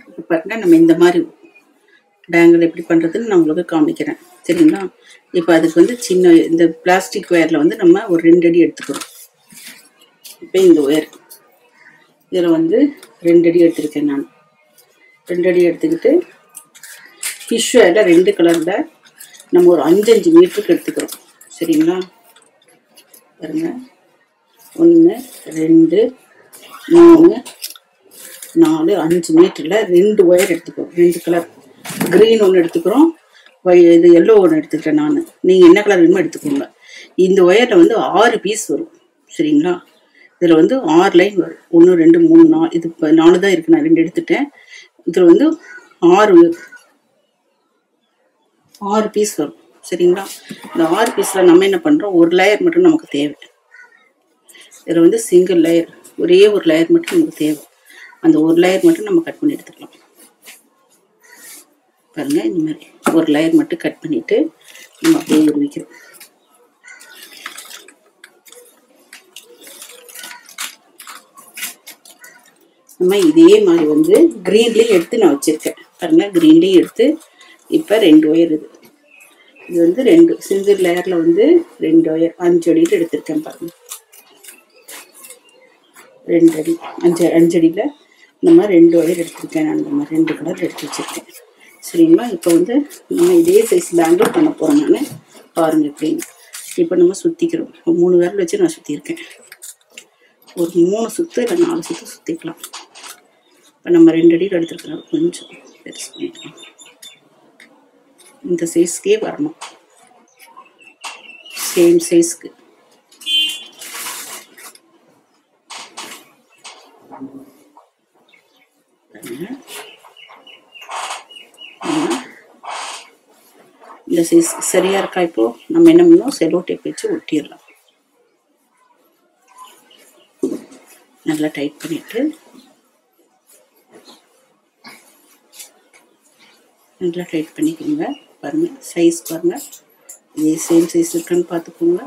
இப்போ பாருங்க நம்ம இந்த மாதிரி பேங்கிள் எப்படி பண்ணுறதுன்னு நான் உங்களுக்கு காமிக்கிறேன் சரிங்களா இப்போ அதுக்கு வந்து சின்ன இந்த பிளாஸ்டிக் ஒயரில் வந்து நம்ம ஒரு ரெண்டு அடி எடுத்துக்கிறோம் இப்போ இந்த ஒயர் இதில் வந்து ரெண்டு அடி எடுத்திருக்கேன் நான் ரெண்டு அடி எடுத்துக்கிட்டு ஃபிஷ் ஒயரில் ரெண்டு கலரில் நம்ம ஒரு அஞ்சு அஞ்சு மீட்டருக்கு எடுத்துக்கிறோம் சரிங்களா பாருங்க ஒன்று ரெண்டு மூணு நாலு அஞ்சு மீட்டரில் ரெண்டு ஒயர் எடுத்துக்கிறோம் ரெண்டு கலர் க்ரீன் ஒன்று எடுத்துக்கிறோம் ஒய் இது எல்லோ ஒன்று எடுத்துக்கிறேன் நான் நீங்கள் என்ன கலர் வேணுமோ எடுத்துக்கோங்க இந்த ஒயரில் வந்து ஆறு பீஸ் வரும் சரிங்களா இதில் வந்து ஆறு லைன் வரும் ஒன்று ரெண்டு மூணு நாலு இது இப்போ நாலு தான் இருக்கு நான் ரெண்டு எடுத்துட்டேன் இதில் வந்து ஆறு ஆறு பீஸ் வரும் சரிங்களா இந்த ஆறு பீஸில் நம்ம என்ன பண்ணுறோம் ஒரு லேயர் மட்டும் நமக்கு தேவை இதில் வந்து சிங்கிள் லேயர் ஒரே ஒரு லேயர் மட்டும் நமக்கு தேவை அந்த ஒரு லேயர் மட்டும் நம்ம கட் பண்ணி எடுத்துக்கலாம் பாருங்க இந்த மாதிரி ஒரு லேயர் மட்டும் கட் பண்ணிட்டு நம்ம அப்படியே உருவிக்கிறோம் நம்ம இதே மாதிரி வந்து க்ரீன்லேயும் எடுத்து நான் வச்சுருக்கேன் பாருங்க க்ரீன்லேயும் எடுத்து இப்போ ரெண்டு ஒயர் இது இது வந்து ரெண்டு சிங்கிள் லேயரில் வந்து ரெண்டு ஒயர் அஞ்சு அடியில் எடுத்திருக்கேன் பாருங்க ரெண்டு அடி அஞ்சு அஞ்சு அடியில் இந்த மாதிரி ரெண்டு ஒயர் எடுத்திருக்கேன் நான் இந்த மாதிரி ரெண்டு கலர் எடுத்து வச்சுருக்கேன் சரிங்களா இப்போ வந்து நம்ம இதே சைஸ் பேங்கிள் பண்ண போகிறோம் நான் பாருங்க எப்படின்னு இப்போ நம்ம சுற்றிக்கிறோம் இப்போ மூணு விரல் வச்சு நான் சுற்றியிருக்கேன் ஒரு மூணு சுற்று இல்லை நாலு சுற்று சுற்றிக்கலாம் இப்போ நம்ம ரெண்டு அடியில் எடுத்துருக்கிறோம் கொஞ்சம் பெருசு பண்ணிக்கலாம் இந்த சைஸ்க்கே வரணும் சேம் சைஸ்க்கு இந்த சைஸ் சரியா இருக்கா இப்போ நம்ம என்ன பண்ணணும் செலோ டேப் வச்சு ஒட்டிடலாம் நல்லா டைட் பண்ணிட்டு நல்லா டைட் பண்ணிக்கோங்க பாருங்க சைஸ் பாருங்க இதே சேம் சைஸ் இருக்கான்னு பார்த்துக்கோங்க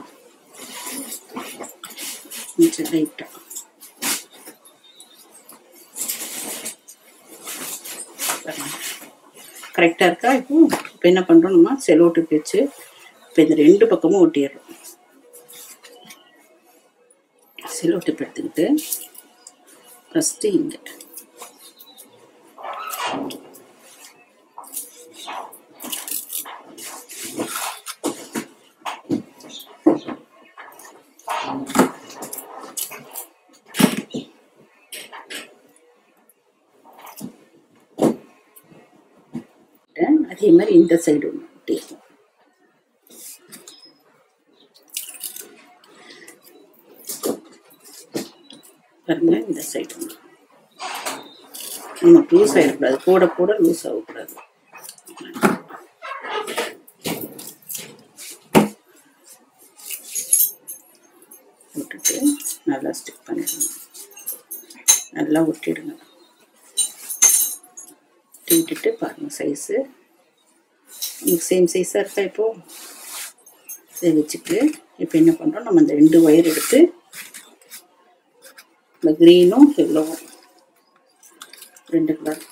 கொஞ்சம் லைட்டாக கரெக்டாக இருக்கா இப்போ இப்போ என்ன பண்ணுறோம் நம்ம செலோ டிப் வச்சு இப்போ இந்த ரெண்டு பக்கமும் ஒட்டிடுறோம் செலோ டிப் எடுத்துக்கிட்டு ஃபஸ்ட்டு இங்கே அதே மாதிரி இந்த சைடு ஒன்று ஒட்டிடுவோம் பாருங்க இந்த சைடு ஒன்று நமக்கு லூஸ் ஆகிடக்கூடாது போட போட லூஸ் ஆகக்கூடாது விட்டுட்டு நல்லா ஸ்டிக் பண்ணிடுங்க நல்லா ஒட்டிடுங்க ஒட்டி விட்டுட்டு பாருங்கள் சைஸு உங்களுக்கு சேம் சைஸாக இருக்கா இப்போது இதை வச்சுட்டு இப்போ என்ன பண்ணுறோம் நம்ம இந்த ரெண்டு ஒயர் எடுத்து இந்த க்ரீனும் எல்லோவும் ரெண்டு கலர்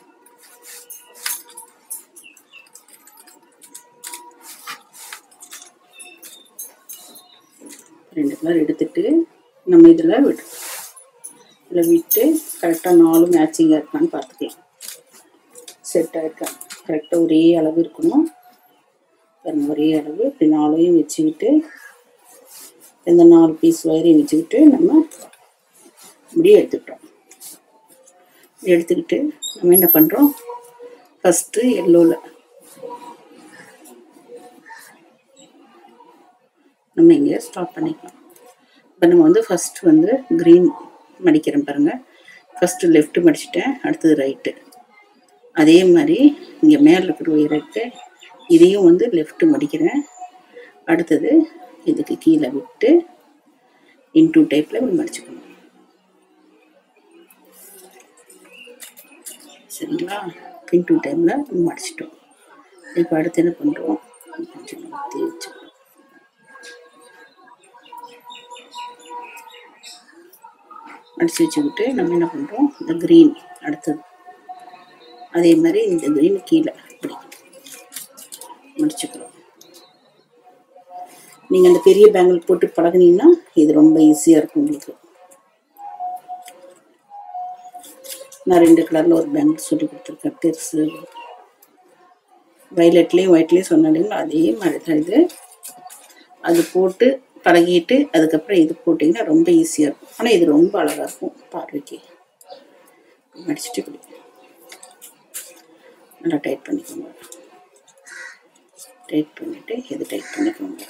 ரெண்டு கலர் எடுத்துட்டு நம்ம இதில் விட்டு இதில் விட்டு கரெக்டாக நாலு மேட்சிங்காக இருக்கான்னு பார்த்துக்கலாம் செட் ஆகிருக்கா கரெக்டாக ஒரே அளவு இருக்கணும் பாருங்க ஒரே அளவு இப்படி நாலையும் வச்சுக்கிட்டு இந்த நாலு பீஸ் வயரையும் வச்சுக்கிட்டு நம்ம இப்படியே எடுத்துக்கிட்டோம் எடுத்துக்கிட்டு நம்ம என்ன பண்ணுறோம் ஃபஸ்ட்டு எல்லோவில் நம்ம இங்கே ஸ்டாப் பண்ணிக்கலாம் இப்போ நம்ம வந்து ஃபஸ்ட்டு வந்து க்ரீன் மடிக்கிறேன் பாருங்கள் ஃபஸ்ட்டு லெஃப்ட்டு மடிச்சிட்டேன் அடுத்தது ரைட்டு அதே மாதிரி இங்கே மேலே இருக்கிற உயரத்தை இதையும் வந்து லெஃப்ட் மடிக்கிறேன் அடுத்தது இதுக்கு கீழே விட்டு இன்டூ டைப்பில் இப்படி மடிச்சுக்கணும் சரிங்களா இன்டூ டைமில் மடிச்சிட்டோம் இப்போ அடுத்து என்ன பண்ணுறோம் கொஞ்சம் ஊற்றி வச்சுக்கணும் அடித்து வச்சுக்கிட்டு நம்ம என்ன பண்ணுறோம் இந்த க்ரீன் அடுத்தது அதே மாதிரி இந்த கிரீன் கீழே இப்படி முடிச்சுக்கிறோம் நீங்கள் அந்த பெரிய பேங்கிள் போட்டு பழகுனீங்கன்னா இது ரொம்ப ஈஸியாக இருக்கும் உங்களுக்கு நான் ரெண்டு கலரில் ஒரு பேங்கிள் சொல்லி கொடுத்துருக்கேன் பெருசு வயலட்லேயும் ஒயிட்லேயும் சொன்னாலும் அதே மாதிரி தான் இது அது போட்டு பழகிட்டு அதுக்கப்புறம் இது போட்டிங்கன்னா ரொம்ப ஈஸியாக இருக்கும் ஆனால் இது ரொம்ப அழகாக இருக்கும் பார்வைக்கு மடிச்சுட்டு இப்படி நல்லா டைட் பண்ணிக்கோங்க டைட் பண்ணிவிட்டு இது டைட் பண்ணிக்கோங்க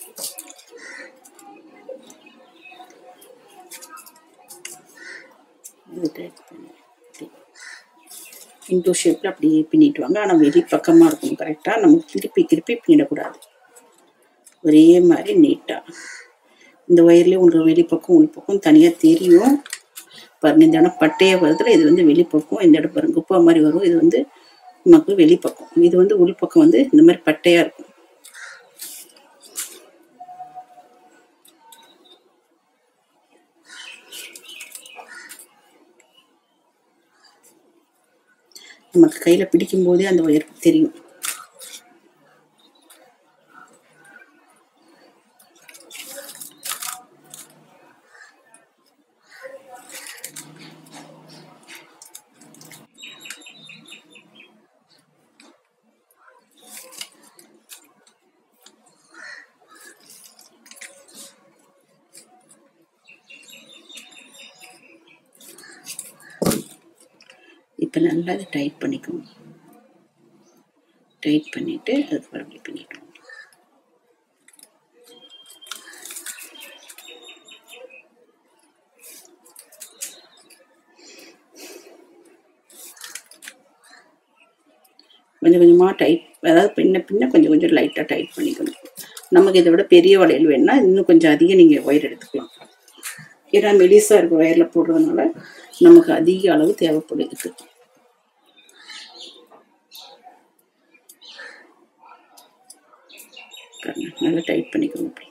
இது டைட் பண்ணி இன்டூ ஷேப்பில் அப்படியே பின்னிட்டு வாங்க ஆனால் வெளி பக்கமாக இருக்கும் கரெக்டாக நமக்கு திருப்பி திருப்பி பின்னிடக்கூடாது ஒரே மாதிரி நீட்டாக இந்த ஒயர்லேயே உங்களுக்கு வெளிப்பக்கம் உள்பக்கம் தனியாக தெரியும் பாருங்க இந்த இடம் பட்டையாக வருதுல இது வந்து வெளிப்பக்கம் இந்த இடம் பாருங்க குப்பா மாதிரி வரும் இது வந்து நமக்கு வெளிப்பக்கம் இது வந்து உள்பக்கம் வந்து இந்த மாதிரி பட்டையாக இருக்கும் நமக்கு கையில் பிடிக்கும் போதே அந்த ஒயர் தெரியும் இப்போ நல்லா அதை டைட் பண்ணிக்கோங்க டைட் பண்ணிவிட்டு அதுக்கப்புறம் அப்படி பண்ணிட்டோம் கொஞ்சம் கொஞ்சமாக டைட் அதாவது பின்ன பின்ன கொஞ்சம் கொஞ்சம் லைட்டாக டைட் பண்ணிக்கணும் நமக்கு இதை விட பெரிய வளையல் வேணும்னா இன்னும் கொஞ்சம் அதிகம் நீங்கள் ஒயர் எடுத்துக்கலாம் ஏன்னா மெலிசாக இருக்க ஒயரில் போடுறதுனால நமக்கு அதிக அளவு தேவைப்படுது பாருங்க, நல்லா டைட் பண்ணிக்கோங்க அப்படி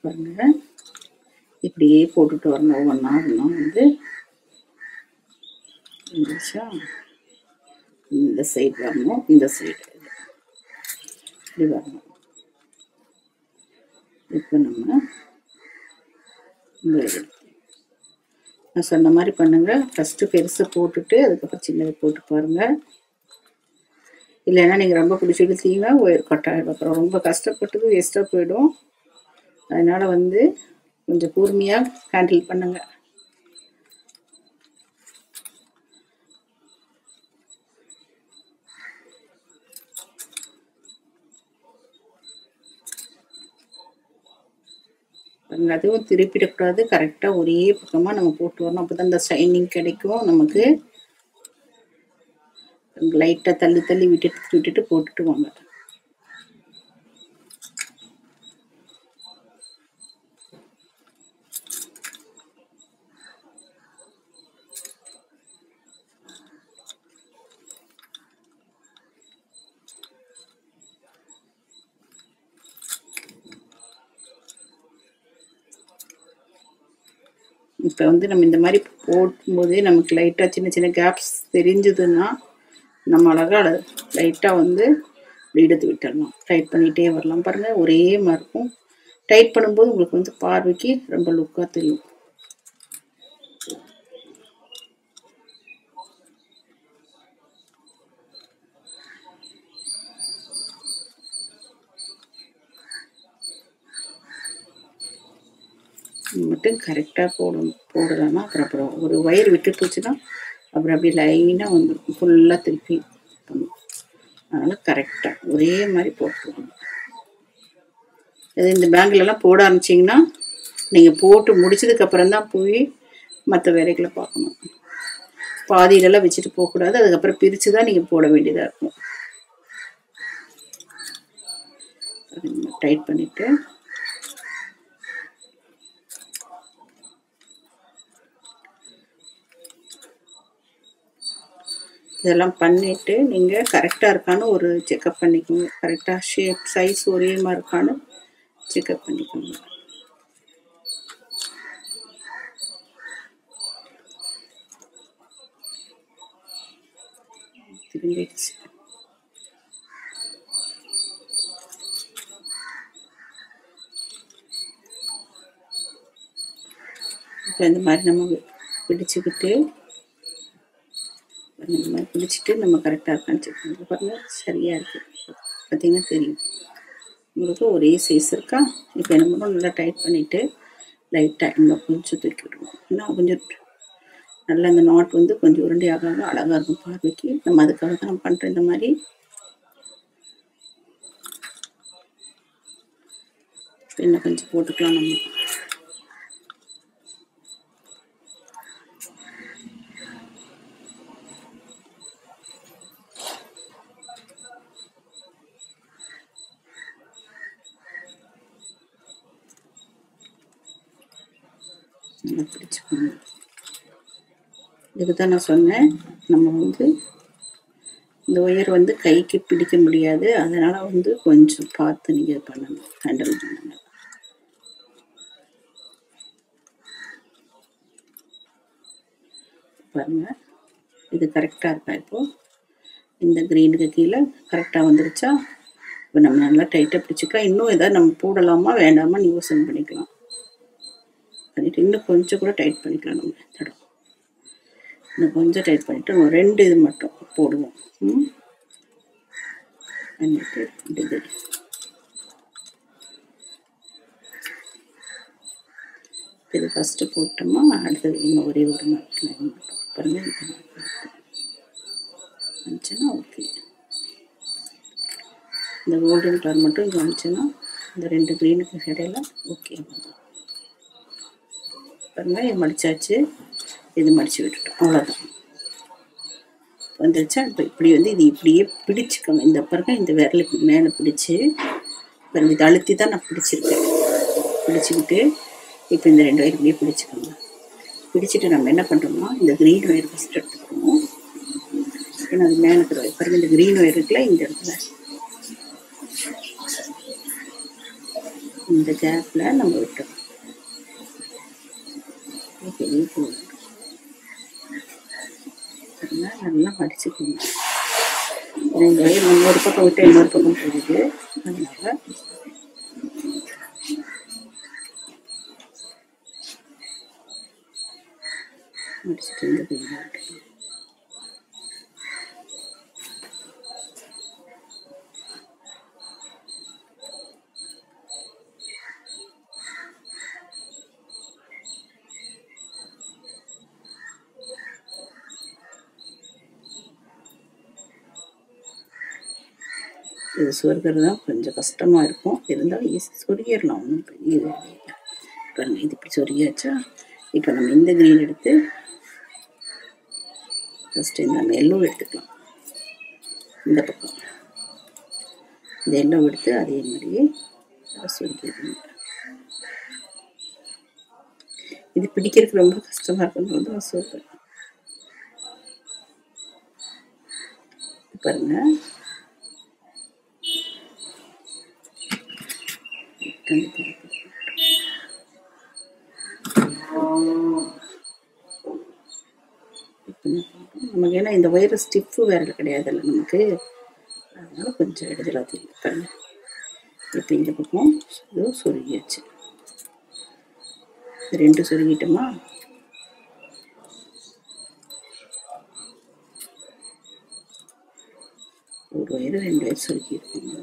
பாருங்க இப்படியே போட்டுட்டு வரணும் ஒவ்வொன்றா ஒன்றா வந்து இருந்துச்சா இந்த சைடு வரணும் இந்த சைடு இப்படி வரணும் இப்போ நம்ம இந்த இது. நான் சொன்ன மாதிரி பண்ணுங்க ஃபஸ்ட்டு பெருசை போட்டுட்டு அதுக்கப்புறம் சின்னதை போட்டு பாருங்க இல்லைன்னா நீங்கள் ரொம்ப பிடிச்சி இழுத்தீங்கன்னா ஒயர் கட் ஆகிடும் அப்புறம் ரொம்ப கஷ்டப்பட்டது வேஸ்ட்டாக போயிடும் அதனால வந்து கொஞ்சம் கூர்மையாக ஹேண்டில் பண்ணுங்க பாருங்க, அதுவும் திருப்பிடக்கூடாது கரெக்டாக ஒரே பக்கமாக நம்ம போட்டு வரணும் அப்போ தான் இந்த ஷைனிங் கிடைக்கும் நமக்கு லைட்டாக தள்ளி தள்ளி விட்டுட்டு விட்டுட்டு போட்டுட்டு வாங்க இப்போ வந்து நம்ம இந்த மாதிரி போடும்போதே நமக்கு லைட்டாக சின்ன சின்ன கேப்ஸ் தெரிஞ்சதுன்னா நம்ம அழகாக லைட்டாக வந்து இப்படி எடுத்து விட்டுடலாம் டைட் பண்ணிகிட்டே வரலாம் பாருங்கள் ஒரே மாதிரி இருக்கும் டைட் பண்ணும்போது உங்களுக்கு வந்து பார்வைக்கு ரொம்ப லுக்காக தெரியும் இது மட்டும் கரெக்டாக போடணும் போடலைன்னா அப்புறம் அப்புறம் ஒரு ஒயர் விட்டு போச்சுன்னா அப்புறம் அப்படியே லைனாக வந்துடும் ஃபுல்லாக திருப்பி பண்ணும் அதனால் கரெக்டாக ஒரே மாதிரி போட்டுருவாங்க இது இந்த பேங்கிலலாம் போட ஆரம்பிச்சிங்கன்னா நீங்கள் போட்டு முடிச்சதுக்கப்புறம் தான் போய் மற்ற வேலைகளை பார்க்கணும் பாதியிலலாம் வச்சுட்டு போகக்கூடாது அதுக்கப்புறம் பிரித்து தான் நீங்கள் போட வேண்டியதாக இருக்கும் டைட் பண்ணிவிட்டு இதெல்லாம் பண்ணிவிட்டு நீங்கள் கரெக்டாக இருக்கான்னு ஒரு செக்கப் பண்ணிக்கோங்க கரெக்டாக ஷேப் சைஸ் ஒரே மாதிரி இருக்கான்னு செக்கப் பண்ணிக்கோங்க திரும்பிடுச்சு இப்போ இந்த மாதிரி நம்ம பிடிச்சிக்கிட்டு இந்த மாதிரி பிடிச்சிட்டு நம்ம கரெக்டாக இருக்கான்னு செக் பண்ணி பாருங்க சரியாக இருக்குது பார்த்தீங்கன்னா தெரியும் உங்களுக்கு ஒரே சைஸ் இருக்கா இப்போ என்ன பண்ணுறோம் நல்லா டைட் பண்ணிவிட்டு லைட்டாக இன்னும் கொஞ்சம் தூக்கி விடுவோம் இன்னும் கொஞ்சம் நல்லா இந்த நாட் வந்து கொஞ்சம் உருண்டை ஆக ஆக அழகாக இருக்கும் பார்வைக்கு நம்ம அதுக்காக தான் நம்ம பண்ணுறோம் இந்த மாதிரி இன்னும் கொஞ்சம் போட்டுக்கலாம் நம்ம நல்லா பிடிச்சிக்கணும் இதுக்கு தான் நான் சொன்னேன் நம்ம வந்து இந்த ஒயர் வந்து கைக்கு பிடிக்க முடியாது அதனால் வந்து கொஞ்சம் பார்த்து நீங்கள் பண்ணணும் ஹேண்டில் பண்ணுங்க பாருங்க இது கரெக்டாக இருக்கா இப்போ இந்த க்ரீனுக்கு கீழே கரெக்டாக வந்துருச்சா இப்போ நம்ம நல்லா டைட்டாக பிடிச்சிக்கலாம் இன்னும் எதாவது நம்ம போடலாமா வேண்டாமான்னு யோசனை பண்ணிக்கலாம் பண்ணிட்டு இன்னும் கொஞ்சம் கூட டைட் பண்ணிக்கலாம் நம்ம தடம் இன்னும் கொஞ்சம் டைட் பண்ணிட்டு ஒரு ரெண்டு இது மட்டும் போடுவோம் ம் பண்ணிட்டு இந்த இது இது ஃபஸ்ட்டு போட்டோமா அடுத்தது இன்னும் ஒரே ஒரு லைன் மட்டும் பாருங்க இது வந்துச்சுன்னா ஓகே இந்த கோல்டன் கலர் மட்டும் இங்கே வந்துச்சுன்னா இந்த ரெண்டு க்ரீனுக்கு இடையில ஓகே பாருங்க இது மடிச்சாச்சு இது மடித்து விட்டுட்டோம் அவ்வளோதான் வந்துருச்சா இப்போ இப்படி வந்து இது இப்படியே பிடிச்சிக்கோங்க இந்த பாருங்க இந்த விரலுக்கு மேலே பிடிச்சி பாருங்க இதை அழுத்தி தான் நான் பிடிச்சிருக்கேன் பிடிச்சிக்கிட்டு இப்போ இந்த ரெண்டு வயர் இப்படியே பிடிச்சிக்கோங்க பிடிச்சிட்டு நம்ம என்ன பண்ணுறோம்னா இந்த க்ரீன் ஒயர் ஃபஸ்ட் எடுத்துக்கணும் ஏன்னா அது மேலே இருக்கிற ஒயர் பாருங்க இந்த க்ரீன் ஒயர் இருக்குல்ல இந்த இடத்துல இந்த கேப்பில் நம்ம விட்டோம் பெரிய பூ அதெல்லாம் நல்லா மடிச்சுக்கணும் ஏன்னா இந்த வயிறு நம்ம ஒரு பக்கம் விட்டு இன்னொரு பக்கம் போகுது அதனால மடிச்சுட்டு இந்த பெரிய விட்டுக்கணும் இது சொருகிறது தான் கொஞ்சம் கஷ்டமாக இருக்கும் இருந்தாலும் ஈஸி சொருகிடலாம் ஒன்றும் பெரிய வேலை இல்லை பாருங்க இது இப்படி சொருகியாச்சா இப்போ நம்ம இந்த கிரீன் எடுத்து ஃபஸ்ட்டு இந்த நம்ம எல்லோ எடுத்துக்கலாம் இந்த பக்கம் இந்த எல்லோ எடுத்து அதே மாதிரியே சொருகிடணும் இது பிடிக்கிறதுக்கு ரொம்ப கஷ்டமாக இருக்குன்றது நான் சொல்கிறேன் பாருங்க நமக்கு ஏன்னா இந்த வைரஸ் ஸ்டிஃப்பு வேற கிடையாதுல்ல நமக்கு அதனால கொஞ்சம் எடுத்துல தெரியும் பாருங்க இப்போ இந்த பக்கம் இதோ சொருகியாச்சு ரெண்டு சொருகிட்டோமா ஒரு வயிறு ரெண்டு வயிறு சொருக்கி இருக்கணும்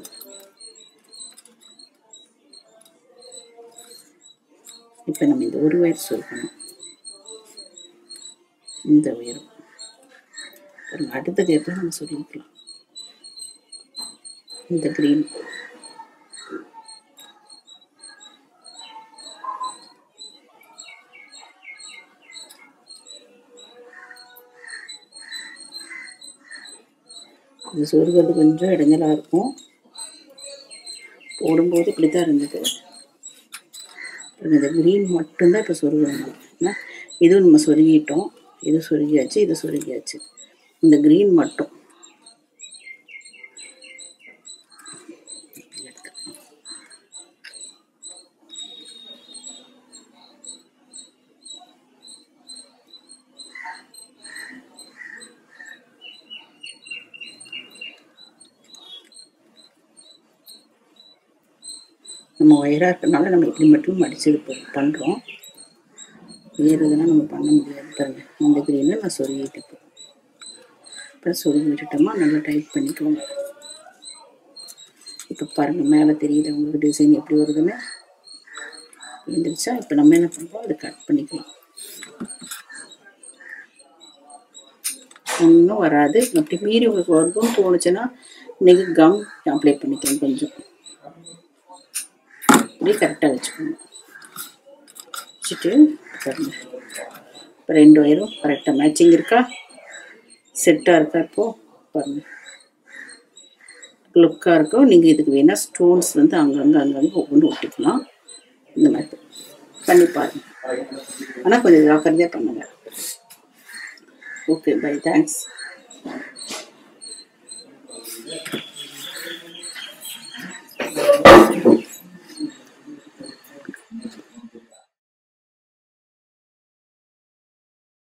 இப்போ நம்ம இந்த ஒரு வயர் சொல்லணும் இந்த உயரம் பாருங்க அடுத்த கேப்பில் நம்ம சொல்லிக்கலாம் இந்த க்ரீன் இது சொருகிறது கொஞ்சம் இடைஞ்சலாக இருக்கும் போடும்போது இப்படி தான் இருந்தது இந்த க்ரீன் மட்டும்தான் இப்போ சொருகணும் ஏன்னா இதுவும் நம்ம சொருகிட்டோம் இது சொருகியாச்சு இது சொருகியாச்சு இந்த க்ரீன் மட்டும் நம்ம ஒயராக இருக்கனால நம்ம இப்படி மட்டும் மடிச்சு இது ப- பண்றோம் வேறு எதுனா நம்ம பண்ண முடியாது பாருங்க இந்த க்ரீனை நான் சொருகிட்டு இப்போ அப்புறம் சொருகி விட்டுட்டோமா நல்லா டைட் பண்ணிக்கோங்க இப்போ பாருங்க மேலே தெரியுது உங்களுக்கு டிசைன் எப்படி வருதுன்னு வந்துருச்சா இப்போ நம்ம என்ன பண்ணுறோம் அதை கட் பண்ணிக்கலாம் ஒன்றும் வராது அப்படி மீறி உங்களுக்கு வருதுன்னு தோணுச்சுன்னா இன்னைக்கு கம் அப்ளை பண்ணிக்கலாம் கொஞ்சம் அப்படியே கரெக்டாக வச்சுக்கோங்க வச்சுட்டு பாருங்க இப்போ ரெண்டு வயரும் கரெக்டாக மேட்சிங் இருக்கா செட்டாக இருக்கா இப்போ பாருங்க லுக்காக இருக்கும் நீங்கள் இதுக்கு வேணால் ஸ்டோன்ஸ் வந்து அங்கங்கே அங்கங்கே ஒவ்வொன்று ஒட்டிக்கலாம் இந்த மாதிரி பண்ணி பாருங்க ஆனால் கொஞ்சம் ஜாக்கிரதையாக பண்ணுங்க ஓகே பை தேங்க்ஸ்